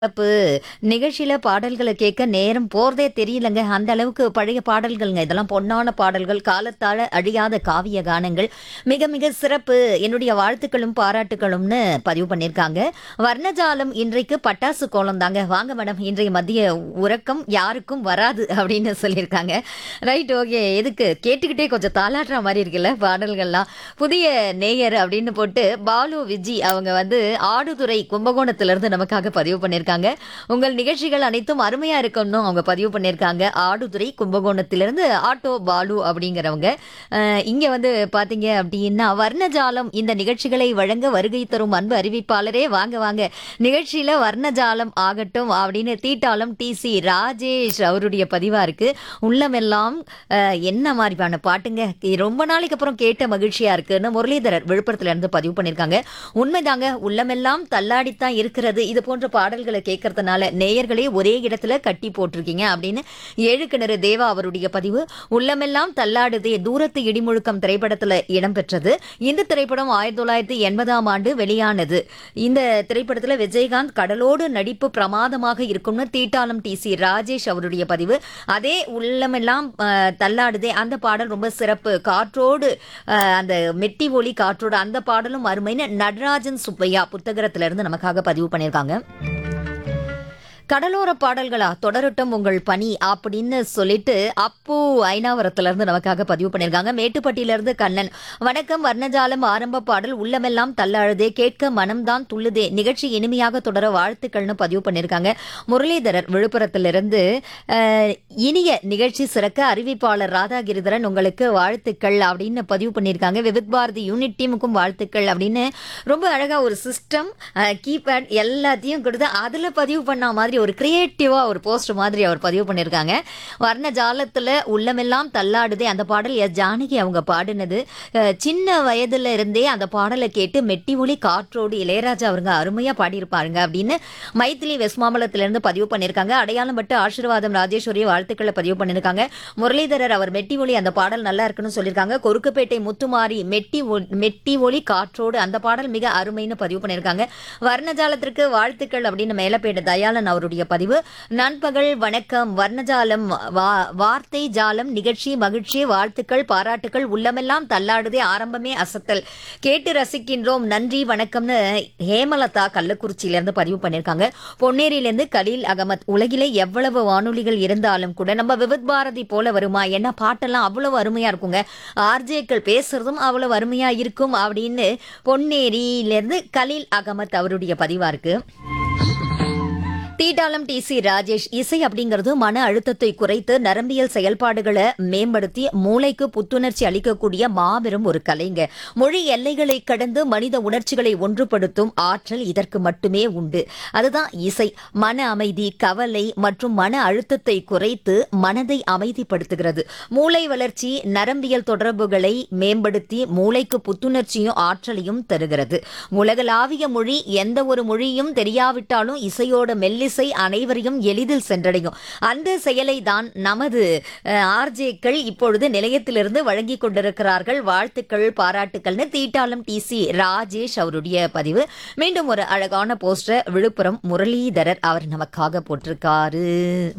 சிறப்பு நிகழ்ச்சியில பாடல்களை கேட்க நேரம் போறதே தெரியலங்க அந்த அளவுக்கு பழைய பாடல்கள்ங்க இதெல்லாம் பொன்னான பாடல்கள் காலத்தால அழியாத காவிய கானங்கள் மிக மிக சிறப்பு என்னுடைய வாழ்த்துக்களும் பாராட்டுகளும்னு பதிவு பண்ணியிருக்காங்க வர்ணஜாலம் இன்றைக்கு பட்டாசு கோலம் தாங்க வாங்க மேடம் இன்றைய மதிய உறக்கம் யாருக்கும் வராது அப்படின்னு சொல்லியிருக்காங்க ரைட் ஓகே எதுக்கு கேட்டுக்கிட்டே கொஞ்சம் தாளாட்டுற மாதிரி இருக்குல்ல பாடல்கள்லாம் புதிய நேயர் அப்படின்னு போட்டு பாலு விஜி அவங்க வந்து ஆடுதுறை கும்பகோணத்திலிருந்து நமக்காக பதிவு பண்ணியிருக்காங்க உங்கள் நிகழ்ச்சிகள் அனைத்தும் அருமையா இருக்கும்னு அவங்க பதிவு பண்ணியிருக்காங்க ஆடுதுறை கும்பகோணத்திலிருந்து ஆட்டோ பாலு அப்படிங்கிறவங்க அஹ், இங்க வந்து பாத்தீங்க அப்படின்னா வர்ணஜாலம் இந்த நிகழ்ச்சிகளை வழங்க வருகை தரும் அன்பு அறிவிப்பாளரே வாங்க வாங்க நிகழ்ச்சியில வர்ணஜாலம் ஆகட்டும் அப்படின்னு தீட்டாளம் டி சி ராஜேஷ் அவருடைய பதிவா இருக்கு உள்ளமெல்லாம் அஹ், என்ன மாதிரியான பாட்டுங்க ரொம்ப நாளைக்கு அப்புறம் கேட்ட மகிழ்ச்சியா இருக்குன்னு முரளிதரர் விழுப்புரத்துல இருந்து பதிவு பண்ணியிருக்காங்க உண்மைதாங்க உள்ளமெல்லாம் தள்ளாடித்தான் இருக்கிறது இது போன்ற பாடல்களை கேட்கறதுனால நேயர்களே ஒரே இடத்துல கட்டி போட்டிருக்கீங்க அப்படின்னு ஏழு கிணறு தேவா அவருடைய பதிவு உள்ளமெல்லாம் தள்ளாடுதே தூரத்து இடிமுழுக்கம் திரைப்படத்துல இடம்பெற்றது இந்த திரைப்படம் ஆயிரத்தி தொள்ளாயிரத்தி எண்பதாம் ஆண்டு வெளியானது இந்த திரைப்படத்துல விஜயகாந்த் கடலோடு நடிப்பு பிரமாதமாக இருக்கும்னு தீட்டாளம் டி சி ராஜேஷ் அவருடைய பதிவு அதே உள்ளமெல்லாம் அஹ், தள்ளாடுதே அந்த பாடல் ரொம்ப சிறப்பு காற்றோடு அஹ், அந்த மெட்டி ஒலி காற்றோடு அந்த பாடலும் அருமைன்னு நடராஜன் சுப்பையா புத்தகத்துல இருந்து நமக்காக பதிவு பண்ணியிருக்காங்க கடலோர பாடல்களா தொடரட்டும் உங்கள் பணி அப்படின்னு சொல்லிட்டு அப்பு ஐநாவரத்துல இருந்து நமக்காக பதிவு பண்ணியிருக்காங்க மேட்டுப்பட்டியில இருந்து கண்ணன் வணக்கம் வர்ணஜாலம் ஆரம்ப பாடல் உள்ளமெல்லாம் தள்ளாழுதே கேட்க மனம்தான் துள்ளுதே நிகழ்ச்சி இனிமையாக தொடர வாழ்த்துக்கள்னு பதிவு பண்ணியிருக்காங்க முரளிதரர் விழுப்புரத்திலிருந்து அஹ், இனிய நிகழ்ச்சி சிறக்க அறிவிப்பாளர் ராதாகிரிதரன் உங்களுக்கு வாழ்த்துக்கள் அப்படின்னு பதிவு பண்ணியிருக்காங்க விவித் பாரதி யூனிட் டீமுக்கும் வாழ்த்துக்கள் அப்படின்னு ரொம்ப அழகா ஒரு சிஸ்டம் கீபேட் எல்லாத்தையும் கொடுத்து அதுல பதிவு பண்ண மாதிரி ஒரு கிரியேட்டிவா ஒரு போஸ்ட் மாதிரி அவர் பதிவு பண்ணியிருக்காங்க வர்ண ஜாலத்துல உள்ளமெல்லாம் தள்ளாடுதே அந்த பாடல் எஸ் ஜானகி அவங்க பாடினது அஹ், சின்ன வயதுல இருந்தே அந்த பாடலை கேட்டு மெட்டி ஒலி காற்றோடு இளையராஜா அவங்க அருமையா பாடியிருப்பாருங்க அப்படின்னு மைத்திலி வெஸ்மாமலத்துல இருந்து பதிவு பண்ணியிருக்காங்க அடையாளம் பட்டு ஆசீர்வாதம் ராஜேஸ்வரி வாழ்த்துக்களை பதிவு பண்ணியிருக்காங்க முரளிதரர் அவர் மெட்டி ஒலி அந்த பாடல் நல்லா இருக்குன்னு சொல்லியிருக்காங்க கொருக்குப்பேட்டை முத்துமாரி மெட்டி ஒ- மெட்டி ஒலி காற்றோடு அந்த பாடல் மிக அருமைன்னு பதிவு பண்ணியிருக்காங்க வர்ணஜாலத்திற்கு வாழ்த்துக்கள் அப்படின்னு மேலப்பேடு தயாளன் அவருடைய பதிவு நண்பகல் வணக்கம் வர்ணஜாலம் வா- வார்த்தை ஜாலம் நிகழ்ச்சி மகிழ்ச்சி வாழ்த்துக்கள் பாராட்டுக்கள் உள்ளமெல்லாம் தள்ளாடுதே ஆரம்பமே அசத்தல் கேட்டு ரசிக்கின்றோம் நன்றி வணக்கம்னு ஹேமலதா கள்ளக்குறிச்சியில இருந்து பதிவு பண்ணியிருக்காங்க பொன்னேரியிலிருந்து கலீல் அகமத் உலகிலே எவ்வளவு வானொலிகள் இருந்தாலும் கூட நம்ம விவித் பாரதி போல வருமா என்ன பாட்டெல்லாம் அவ்வளவு அருமையா இருக்குங்க ஆர்ஜேக்கள் பேசுறதும் அவ்வளவு அருமையா இருக்கும் அப்படின்னு பொன்னேரியிலிருந்து கலீல் அகமத் அவருடைய பதிவா இருக்கு தீட்டாளம் டி சி ராஜேஷ் இசை அப்படிங்கிறது மன அழுத்தத்தை குறைத்து நரம்பியல் செயல்பாடுகளை மேம்படுத்தி மூளைக்கு புத்துணர்ச்சி அளிக்கக்கூடிய மாபெரும் ஒரு கலைங்க மொழி எல்லைகளை கடந்து மனித உணர்ச்சிகளை ஒன்றுபடுத்தும் ஆற்றல் இதற்கு மட்டுமே உண்டு அதுதான் இசை மன அமைதி கவலை மற்றும் மன அழுத்தத்தை குறைத்து மனதை அமைதிப்படுத்துகிறது மூளை வளர்ச்சி நரம்பியல் தொடர்புகளை மேம்படுத்தி மூளைக்கு புத்துணர்ச்சியும் ஆற்றலையும் தருகிறது உலகளாவிய மொழி எந்த ஒரு மொழியும் தெரியாவிட்டாலும் இசையோட மெல்லிசை அனைவரையும் எளிதில் சென்றடையும் அந்த செயலை தான் நமது ஆர்ஜேக்கள் இப்பொழுது நிலையத்திலிருந்து வழங்கிக் கொண்டிருக்கிறார்கள் வாழ்த்துக்கள் பாராட்டுக்கள்னு தீட்டாளம் டி சி ராஜேஷ் அவருடைய பதிவு மீண்டும் ஒரு அழகான போஸ்டர் விழுப்புரம் முரளிதரர் அவர் நமக்காக போட்டிருக்காரு